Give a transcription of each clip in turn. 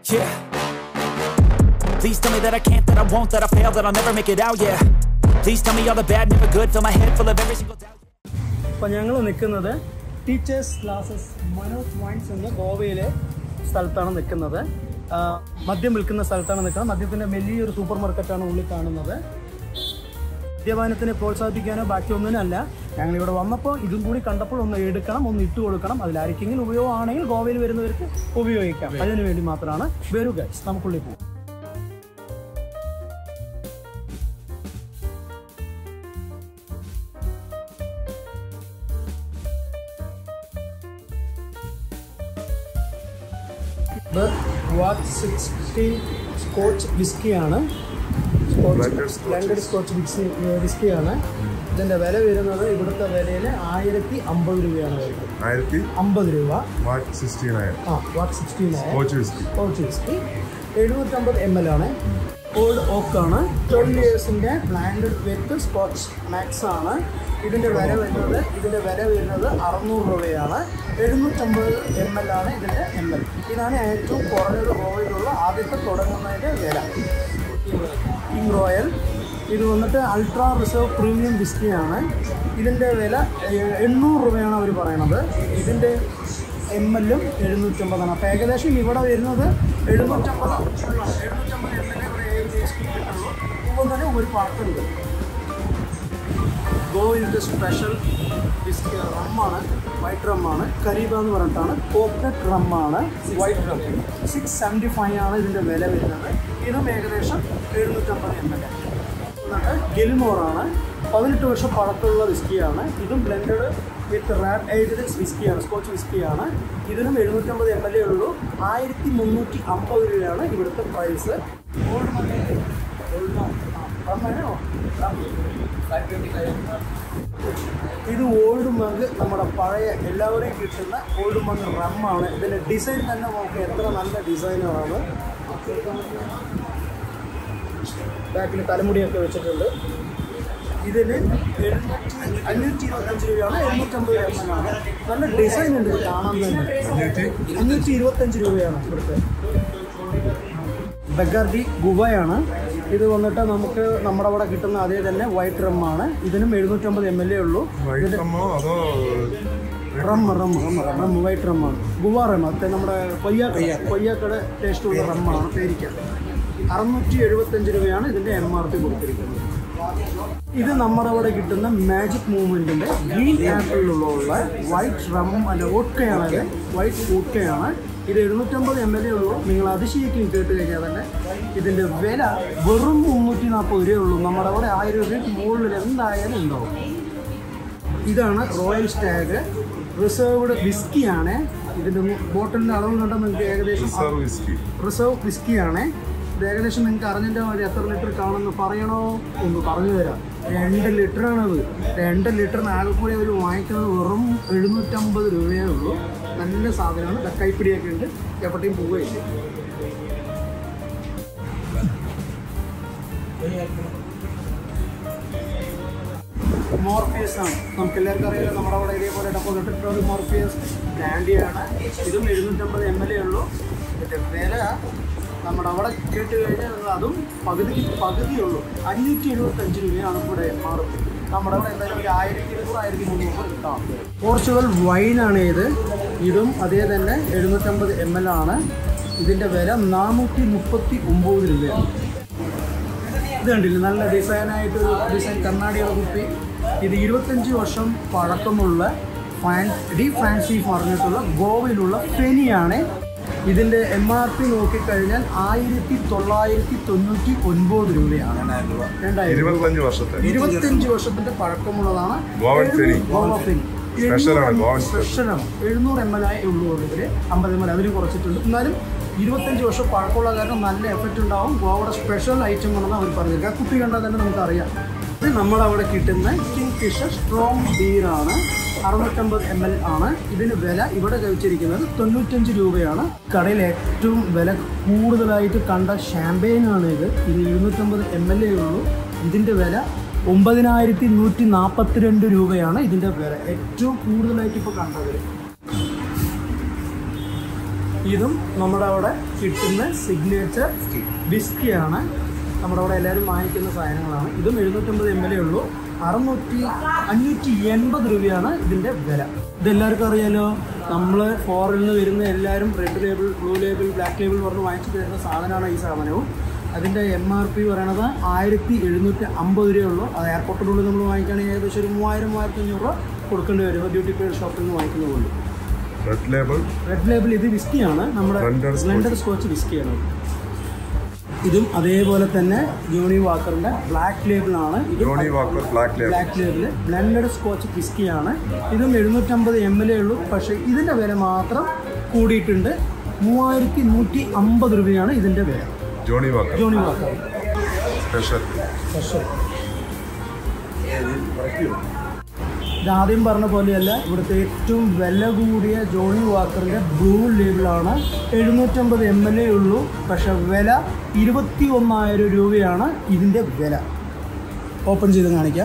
Yeah. Please tell me that I can't, that I won't, that I fail, that I'll never make it out, yeah. Please tell me all the bad, never good, fill my head full of every single doubt. അപ്പോൾ ഞങ്ങൾ നിൽക്കുന്നത് teachers classes Manoj vines എന്ന ഗോവയിലെ സ്ഥലത്താണ് നിൽക്കുന്നത് ആ, മദ്യം വിൽക്കുന്ന സ്ഥലത്താണ് നിൽക്കുന്നത് മദ്യത്തിൻ്റെ വലിയൊരു സൂപ്പർ മാർക്കറ്റാണ് ഉള്ളിൽ കാണുന്നത് മദ്യപാനത്തിനെ പ്രോത്സാഹിപ്പിക്കാനോ ബാക്കി ഒന്നിനല്ല ഞങ്ങൾ ഇവിടെ വന്നപ്പോൾ ഇതും കൂടി കണ്ടപ്പോൾ ഒന്ന് എടുക്കണം ഒന്ന് ഇട്ട് കൊടുക്കണം അതിലായിരിക്കെങ്കിലും ഉപയോഗമാണെങ്കിൽ ഗോവയിൽ വരുന്നവർക്ക് ഉപയോഗിക്കാം അതിനു വേണ്ടി മാത്രമാണ് വരൂ ഗൈസ് നമുക്കുള്ളിൽ പോകും ഇത് വാട്ട് സിക്സ്റ്റീൻ സ്കോച്ച് വിസ്കിയാണ് ബ്ലെൻഡഡ് സ്കോച്ച് വിസ്കി വിസ്കിയാണ് ഇതിൻ്റെ വില വരുന്നത് ഇവിടുത്തെ വിലയിൽ ആയിരത്തി അമ്പത് രൂപയാണ് വരുന്നത് ആയിരത്തി അമ്പത് രൂപ വാട്ട് സിക്സ്റ്റീൻ ആയിരം ആ what sixteen scotch whisky scotch whisky എഴുന്നൂറ്റമ്പത് എം എൽ ആണ് ഓൾഡ് ഓക്കാണ് ട്വൽവ് ഇയേഴ്സിൻ്റെ ബ്ലാൻഡഡ് വിത്ത് സ്കോച്ച് മാക്സ് ആണ് ഇതിൻ്റെ വില വരുന്നത് ഇതിൻ്റെ വില വരുന്നത് അറുന്നൂറ് രൂപയാണ് എഴുന്നൂറ്റമ്പത് എം എൽ ആണ് ഇതിൻ്റെ എം എൽ ഇതാണ് ഏറ്റവും കുറഞ്ഞത് ഗോവയിലുള്ള ആദ്യത്തെ തുടങ്ങുന്നതിൻ്റെ വില കിങ് റോയൽ ഇത് വന്നിട്ട് അൾട്രാ റിസർവ് പ്രീമിയം വിസ്കിയാണ് ഇതിൻ്റെ വില ഏഹ്, എണ്ണൂറ് രൂപയാണ് അവർ പറയണത് ഇതിൻ്റെ എം എല്ലും എഴുന്നൂറ്റമ്പതാണ് അപ്പോൾ ഏകദേശം ഇവിടെ വരുന്നത് എഴുന്നൂറ്റമ്പത് എഴുന്നൂറ്റമ്പത് എം എൽ ഇവിടെ ഏകദേശം കിട്ടുള്ളൂ ഇപ്പോൾ തന്നെ ഒരു പാട്ടുണ്ട് ഗോവിൻ്റെ സ്പെഷ്യൽ വിസ്കി റമ്മാണ് വൈറ്റ് റമ്മാണ് കരീബ എന്ന് പറഞ്ഞിട്ടാണ് കോക്കനട്ട് റമ്മാണ് white rum six seventy five ആണ് ഇതിൻ്റെ വില വരുന്നത് ഇതും ഏകദേശം എഴുന്നൂറ്റമ്പത് എം എൽ എന്നിട്ട് ഗെലിമോറാണ് പതിനെട്ട് വർഷം പഴക്കമുള്ള വിസ്കിയാണ് ഇതും ബ്ലെൻഡഡ് വിത്ത് റാഡ് എയ്ഡഡ് വിസ്കിയാണ് സ്കോച്ച് വിസ്കിയാണ് ഇതിനും എഴുന്നൂറ്റമ്പത് എം എൽ എ ഉള്ളൂ ആയിരത്തി മുന്നൂറ്റി അമ്പത് രൂപയാണ് ഇവിടുത്തെ പ്രൈസ് ഓൾഡ് മണി ഓൾഡ് റമ്മോ ഇത് ഓൾഡ് മഗ് നമ്മുടെ പഴയ എല്ലാവരെയും കിട്ടുന്ന ഓൾഡ് മഗ് റമ്മാണ് ഇതിൻ്റെ ഡിസൈൻ തന്നെ നോക്കുക എത്ര നല്ല ഡിസൈനുകളാണ് ബാക്കിൽ തലമുടിയൊക്കെ വെച്ചിട്ടുണ്ട് ഇതിന് എഴുന്നൂറ്റി അഞ്ഞൂറ്റി ഇരുപത്തഞ്ച് രൂപയാണ് എഴുന്നൂറ്റമ്പത് രൂപയാണ് നല്ല ഡിസൈൻ ഉണ്ട് ഇത് കാണാൻ തന്നെ അഞ്ഞൂറ്റി അഞ്ഞൂറ്റി ഇരുപത്തഞ്ച് രൂപയാണ് ഇവിടുത്തെ ബഗാർഡി ഗുവയാണ് ഇത് വന്നിട്ട് നമുക്ക് നമ്മുടെ അവിടെ കിട്ടുന്ന അതേ തന്നെ വൈറ്റ് റമ്മാണ് ഇതിനും എഴുന്നൂറ്റമ്പത് എം എൽ എ ഉള്ളൂ വൈറ്റ് റമ്മോ അതോ rum rum rum rum white റമ്മാണ് ഗുവ റം അത് നമ്മുടെ കൊയ്യാക്കട കൊയ്യാക്കട ടേസ്റ്റുള്ള റമ്മാണ് പേരിക്ക അറുന്നൂറ്റി എഴുപത്തഞ്ച് രൂപയാണ് ഇതിൻ്റെ എം ആർ പി കൊടുത്തിരിക്കുന്നത് ഇത് നമ്മുടെ അവിടെ കിട്ടുന്ന മാജിക് മൂവ്മെൻറ്റിൻ്റെ ഗ്രീൻ ആപ്പിളിലുള്ള വൈറ്റ് റം അല്ല ഓട്ട്കയാണത് വൈറ്റ് ഓട്ട്കയാണ് ഇത് എഴുന്നൂറ്റമ്പത് എം എൽ എ ഉള്ളൂ നിങ്ങൾ അതിശയിക്കും കേട്ട് കഴിഞ്ഞാൽ തന്നെ ഇതിൻ്റെ വില വെറും മുന്നൂറ്റി നാൽപ്പത് രൂപയേ ഉള്ളൂ നമ്മുടെ അവിടെ ആയിരം രൂപയ്ക്ക് മുകളിൽ എന്തായാലും ഉണ്ടാവും ഇതാണ് റോയൽ സ്റ്റാഗ് റിസർവ്ഡ് വിസ്കിയാണ് ഇതിൻ്റെ ബോട്ടിലിൻ്റെ അളവ് കണ്ടാൽ നിങ്ങൾക്ക് ഏകദേശം റിസർവ് വിസ്കി റിസർവ് വിസ്കിയാണ് ഇത് ഏകദേശം നിങ്ങൾക്ക് അറിഞ്ഞതിൻ്റെ മതി എത്ര ലിറ്റർ കാണുമെന്ന് പറയണോ ഒന്ന് പറഞ്ഞു തരാം രണ്ട് ലിറ്ററാണത് രണ്ട് ലിറ്ററിന് ആകെ കൂടി അവർ വാങ്ങിക്കുന്നത് വെറും എഴുന്നൂറ്റമ്പത് രൂപയേ ഉള്ളൂ നല്ല സാധനമാണ് ദാ കൈപ്പിടിയൊക്കെ ഉണ്ട് എവിടെയും പോവുകയില്ല മോർഫിയസ് ആണ് നമുക്ക് എല്ലാവർക്കും അറിയാലോ നമ്മുടെ അവിടെ ഇതേപോലെ ഡെപ്പോസിറ്റ് ഒരു മോർഫിയസ് ബ്രാൻഡിയാണ് ഇതും എഴുന്നൂറ്റമ്പത് എം എൽ എ ഉള്ളൂ ഇതിൻ്റെ വില നമ്മുടെ അവിടെ കേട്ട് കഴിഞ്ഞാൽ നിങ്ങൾ അതും പകുതിക്ക് പകുതിയുള്ളൂ അഞ്ഞൂറ്റി എഴുപത്തഞ്ച് രൂപയാണ് ഇവിടെ മാറും നമ്മുടെ അവിടെ എന്തായാലും ഒരു ആയിരത്തി ഇരുന്നൂറ് ആയിരത്തി മുന്നൂറ് കിട്ടാം പോർച്ചുഗൽ വൈനാണ് ഇത് ഇതും അതേ തന്നെ എഴുന്നൂറ്റമ്പത് എം എൽ ആണ് ഇതിൻ്റെ വില നാനൂറ്റി മുപ്പത്തി ഒമ്പത് രൂപയാണ് ഇത് കണ്ടില്ലേ നല്ല ഡിസൈനായിട്ട് ഡിസൈൻ കണ്ണാടിയുടെ കുപ്പി ഇത് ഇരുപത്തഞ്ച് വർഷം പഴക്കമുള്ള ഫാൻ ഡി ഫാൻസി പറഞ്ഞിട്ടുള്ള ഗോവയിലുള്ള ഫെനിയാണ് ഇതിൻ്റെ എം ആർ പി നോക്കിക്കഴിഞ്ഞാൽ ആയിരത്തി തൊള്ളായിരത്തി തൊണ്ണൂറ്റി ഒൻപത് രൂപയാണ് രണ്ടായിരം രൂപ. ഇരുപത്തഞ്ച് വർഷത്തെ ഇരുപത്തഞ്ച് വർഷത്തിന്റെ പഴക്കമുള്ളതാണ് ഗോവൻ ഫെനി. ഗോവ ഫെനി സ്പെഷ്യലാണ്, ഗോവൻ സ്പെഷ്യലാണ് എഴുന്നൂറ് എം എൽ ആയി ഉള്ളൂ ഇതിൽ അമ്പത് എം എൽ അതിലും കുറച്ചിട്ടുണ്ട് എന്നാലും ഇരുപത്തഞ്ച് വർഷം പഴക്കമുള്ള കാരണം നല്ല എഫക്റ്റ് ഉണ്ടാവും ഗോവയുടെ സ്പെഷ്യൽ ഐറ്റം ആണെന്ന് അവർ പറഞ്ഞിരിക്കുക കുപ്പി കണ്ടാൽ തന്നെ നമുക്കറിയാം ഇത് നമ്മുടെ അവിടെ കിട്ടുന്ന കിങ് ഫിഷർ സ്ട്രോങ് ബീറാണ് അറുന്നൂറ്റമ്പത് എം എൽ ആണ് ഇതിന് വില ഇവിടെ കഴിച്ചിരിക്കുന്നത് തൊണ്ണൂറ്റഞ്ച് രൂപയാണ് കടയിൽ ഏറ്റവും വില കൂടുതലായിട്ട് കണ്ട ഷാമ്പെയിനാണ് ഇത് ഇത് ഇരുന്നൂറ്റമ്പത് എം എൽ എ ഉള്ളൂ ഇതിൻ്റെ വില ഒമ്പതിനായിരത്തി നൂറ്റി നാൽപ്പത്തിരണ്ട് രൂപയാണ് ഇതിൻ്റെ വില ഏറ്റവും കൂടുതലായിട്ട് ഇപ്പോൾ കണ്ടത് ഇതും നമ്മുടെ അവിടെ കിട്ടുന്ന സിഗ്നേച്ചർ ബിസ്കിയാണ് നമ്മുടെ അവിടെ എല്ലാവരും വാങ്ങിക്കുന്ന സാധനങ്ങളാണ് ഇതും എഴുന്നൂറ്റമ്പത് എം എൽ എ ഉള്ളൂ അറുന്നൂറ്റി അഞ്ഞൂറ്റി എൺപത് രൂപയാണ് ഇതിൻ്റെ വില ഇതെല്ലാവർക്കും അറിയാലോ നമ്മൾ ഫോറിൽ നിന്ന് വരുന്ന എല്ലാവരും red label blue label black label പറഞ്ഞ് വാങ്ങിച്ചിട്ട് വരുന്ന സാധനമാണ് ഈ സാധനവും അതിൻ്റെ എം ആർ പി പറയണത് ആയിരത്തി എഴുന്നൂറ്റി അമ്പത് രൂപയുള്ളൂ അത് എയർപോർട്ടിനുള്ളിൽ നമ്മൾ വാങ്ങിക്കുകയാണെങ്കിൽ ഏകദേശം ഒരു മൂവായിരം മൂവായിരത്തി അഞ്ഞൂറ് രൂപ കൊടുക്കേണ്ടി വരും ഡ്യൂട്ടി പെയ്ഡ് ഷോപ്പിൽ നിന്ന് വാങ്ങിക്കുന്നതുകൊണ്ട് റെഡ് ലേബിൾ റെഡ് ലേബിൾ ഇത് വിസ്കിയാണ് നമ്മുടെ Blended Scotch. ബ്ലെൻഡഡ് സ്കോച്ച് വിസ്കിയാണ് ഇതും അതേപോലെ തന്നെ ജോണി വാക്കറിന്റെ ബ്ലാക്ക് ലേബിൾ ആണ് ഇത് Johnnie Walker black label black label blended scotch വിസ്കിയാണ് ഇതും എഴുന്നൂറ്റമ്പത് എം എൽ എ ഉള്ളൂ പക്ഷേ ഇതിന്റെ വില മാത്രം കൂടിയിട്ടുണ്ട് മൂവായിരത്തി നൂറ്റി അമ്പത് രൂപയാണ് ഇതിന്റെ വില Johnnie Walker Johnnie Walker special special ഇതാദ്യം പറഞ്ഞ പോലെയല്ല ഇവിടുത്തെ ഏറ്റവും വില കൂടിയ ജോണി വാക്കറിന്റെ ബ്ലൂ ലേബിളാണ് എഴുന്നൂറ്റമ്പത് എം എൽ എ ഉള്ളൂ പക്ഷെ വില ഇരുപത്തി ഒന്നായിരം രൂപയാണ് ഇതിൻ്റെ വില ഓപ്പൺ ചെയ്ത് കാണിക്കാം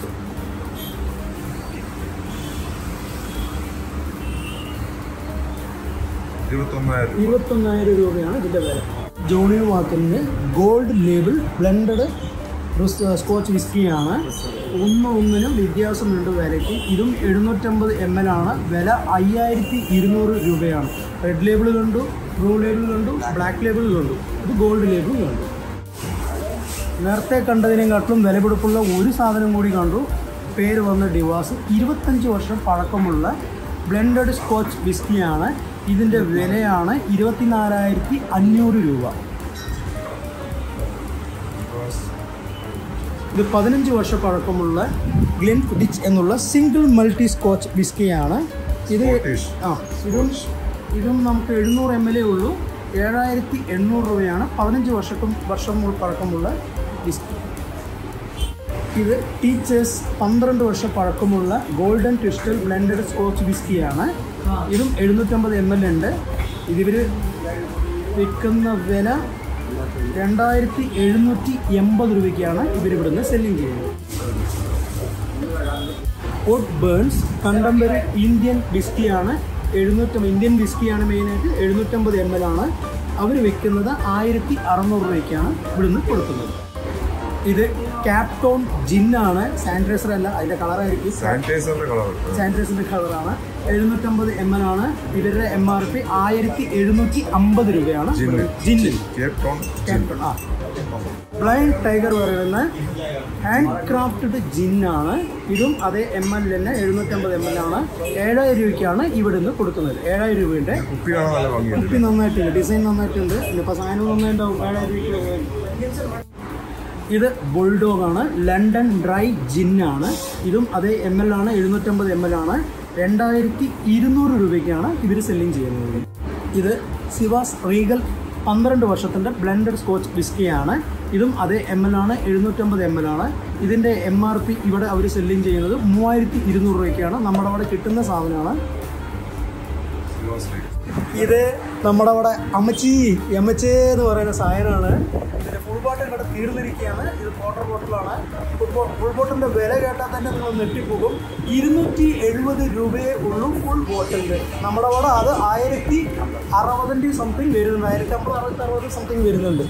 ഇരുപത്തൊന്നായിരം രൂപ ഇരുപത്തൊന്നായിരം രൂപയാണ് ഇതിൻ്റെ വില ജോണി വാക്കറിന് ഗോൾഡ് ലേബിൾ ബ്ലെൻഡഡ് സ്കോച്ച് വിസ്കിയാണ് ഒന്ന് ഒന്നിനും വ്യത്യാസമുണ്ട് വിലയ്ക്ക് ഇതും എഴുന്നൂറ്റമ്പത് എം എൽ ആണ് വില അയ്യായിരത്തി ഇരുന്നൂറ് രൂപയാണ് റെഡ് ലേബിൾ കണ്ടു ബ്ലൂ ലേബിൾ കണ്ടു ബ്ലാക്ക് ലേബിൾ കണ്ടു ഇത് ഗോൾഡ് ലേബിൾ കണ്ടു നേരത്തെ കണ്ടതിനെക്കാട്ടിലും വിലപിടിപ്പുള്ള ഒരു സാധനം കൂടി കണ്ടു പേര് വന്ന ഡിവാസ് ഇരുപത്തഞ്ച് വർഷം പഴക്കമുള്ള ബ്ലെൻഡഡ് സ്കോച്ച് വിസ്കിയാണ് ഇതിൻ്റെ വിലയാണ് ഇരുപത്തിനാലായിരത്തി അഞ്ഞൂറ് രൂപ ഇത് പതിനഞ്ച് വർഷം പഴക്കമുള്ള ഗ്ലെൻ ഫിഡിച്ച് എന്നുള്ള സിംഗിൾ മൾട്ടി സ്കോച്ച് വിസ്കിയാണ് ഇത് Scottish. ആ ഇതും ഇതും നമുക്ക് എഴുന്നൂറ് എം എൽ എ ഉള്ളൂ ഏഴായിരത്തി എണ്ണൂറ് രൂപയാണ് പതിനഞ്ച് വർഷം വർഷം പഴക്കമുള്ള വിസ്കി ഇത് ടീച്ചേഴ്സ് പന്ത്രണ്ട് വർഷം പഴക്കമുള്ള ഗോൾഡൻ ക്രിസ്റ്റൽ ബ്ലെൻഡഡ് സ്കോച്ച് വിസ്കിയാണ് ഇതും എഴുന്നൂറ്റമ്പത് എം എൽ ഉണ്ട് ഇതിവർ വിൽക്കുന്ന വില രണ്ടായിരത്തി എഴുന്നൂറ്റി എൺപത് രൂപയ്ക്കാണ് ഇവരിവിടുന്ന് സെല്ലിങ് ചെയ്യുന്നത് ഓട്ട് ബേൺസ് കണ്ടംപററി ഇന്ത്യൻ വിസ്കിയാണ് എഴുന്നൂറ്റമ്പത് ഇന്ത്യൻ വിസ്കിയാണ് മെയിനായിട്ട് എഴുന്നൂറ്റമ്പത് എം എൽ ആണ് അവർ വിൽക്കുന്നത് ആയിരത്തി അറുന്നൂറ് രൂപയ്ക്കാണ് ഇവിടുന്ന് കൊടുക്കുന്നത് ഇത് ക്യാപ്ടോൺ ജിന്നാണ് സാനിറ്റൈസർ അല്ല അതിൻ്റെ കളറായിരിക്കും സാനിറ്റൈസറിന്റെ കളർ സാനിറ്റൈസറിൻ്റെ കളറാണ് എഴുന്നൂറ്റമ്പത് എം എൽ ആണ് ഇവരുടെ എം ആർ പി ആയിരത്തി എഴുന്നൂറ്റി അമ്പത് രൂപയാണ് ജിന്ന്. ജിന്നിൽ കേപ്പ് ടൗൺ ക്യാപ്റ്റൺ ആ ബ്ലൈൻഡ് ടൈഗർ പറയുന്ന ഹാൻഡ് ക്രാഫ്റ്റഡ് ജിന്നാണ് ഇതും അതേ എം എൽ തന്നെ എഴുന്നൂറ്റമ്പത് എം എൽ ആണ് ഏഴായിരം രൂപയ്ക്കാണ് ഇവിടുന്ന് കൊടുക്കുന്നത് ഏഴായിരം രൂപയുടെ കുപ്പി കാണാൻ നല്ല ഭംഗിയുണ്ട് കുപ്പി നന്നായിട്ടുണ്ട് ഡിസൈൻ നന്നായിട്ടുണ്ട് ഇനിയിപ്പോൾ സാധനം നന്നായിട്ടുണ്ടാവും ഏഴായിരം രൂപയ്ക്ക് ഇത് ബുൾഡോഗ് ആണ് ലണ്ടൻ ഡ്രൈ ജിന്നാണ് ഇതും അതേ എം എൽ ആണ് എഴുന്നൂറ്റമ്പത് എം എൽ ആണ് രണ്ടായിരത്തി ഇരുന്നൂറ് രൂപയ്ക്കാണ് ഇവർ സെല്ലിങ് ചെയ്യുന്നത് ഇത് സിവാസ് റീഗൽ പന്ത്രണ്ട് വർഷത്തിൻ്റെ ബ്ലെൻഡഡ് സ്കോച്ച് വിസ്കിയാണ് ഇതും അതേ എം എൽ ആണ് എഴുന്നൂറ്റമ്പത് എം എൽ ആണ് ഇതിൻ്റെ എം ആർ പി ഇവിടെ അവർ സെല്ലിങ് ചെയ്യുന്നത് മൂവായിരത്തി ഇരുന്നൂറ് രൂപയ്ക്കാണ് നമ്മുടെ അവിടെ കിട്ടുന്ന സാധനമാണ് ഇത് നമ്മുടെ അവിടെ അമ്മച്ചി എമ്മച്ചേ എന്ന് പറയുന്ന സായനാണ് ഇതിന്റെ ഫുൾ ബോട്ടിൽ ഇവിടെ തീർന്നിരിക്കുകയാണ് ഇത് വാട്ടർ ബോട്ടിലാണ് ഫുൾ ബോട്ടിലിന്റെ വില കേട്ടാൽ തന്നെ നിങ്ങൾ നെട്ടിപ്പോകും ഇരുന്നൂറ്റി എഴുപത് രൂപയേ ഉള്ളൂ ഫുൾ ബോട്ടിലിന് നമ്മുടെ അവിടെ അത് ആയിരത്തി അറുപതിൻ്റെ സംതിങ് വരുന്നുണ്ട് ആയിരത്തി അമ്പത് അറുപത്തി അറുപത് സംതിങ് വരുന്നുണ്ട്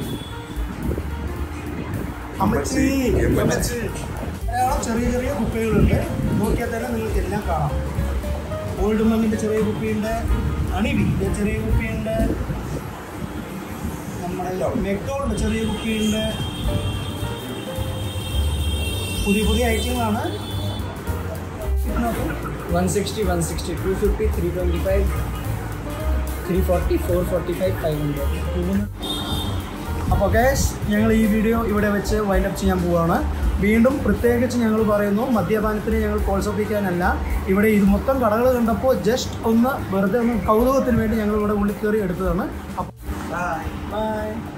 അമ്മച്ചി എമ്മച്ചി ധാരാളം ചെറിയ ചെറിയ കുപ്പികളുണ്ട് നോക്കിയാൽ തന്നെ നിങ്ങൾക്ക് എല്ലാം കാണാം ഓൾഡ് മങ്ങിൻ്റെ ചെറിയ കുപ്പിയുണ്ട് അണിബിൻ്റെ ചെറിയ കുപ്പിയുണ്ട് നമ്മുടെ മെക്കോളിൻ്റെ ചെറിയ കുപ്പിയുണ്ട് പുതിയ പുതിയ ഐറ്റങ്ങളാണ് one sixty one sixty two fifty three twenty five three forty four forty five five hundred അപ്പോൾ ഗൈസ് ഞങ്ങൾ ഈ വീഡിയോ ഇവിടെ വെച്ച് വൈൻഡപ്പ് ചെയ്യാൻ പോവുകയാണ് വീണ്ടും പ്രത്യേകിച്ച് ഞങ്ങൾ പറയുന്നു മദ്യപാനത്തിന് ഞങ്ങൾ പ്രോത്സാഹിപ്പിക്കാനല്ല ഇവിടെ ഇത് മൊത്തം കടകൾ കണ്ടപ്പോൾ ജസ്റ്റ് ഒന്ന് വെറുതെ ഒന്ന് കൗതുകത്തിന് വേണ്ടി ഞങ്ങൾ ഇവിടെ ഉള്ളിൽ കയറി എടുത്തതാണ് അപ്പോൾ ബൈ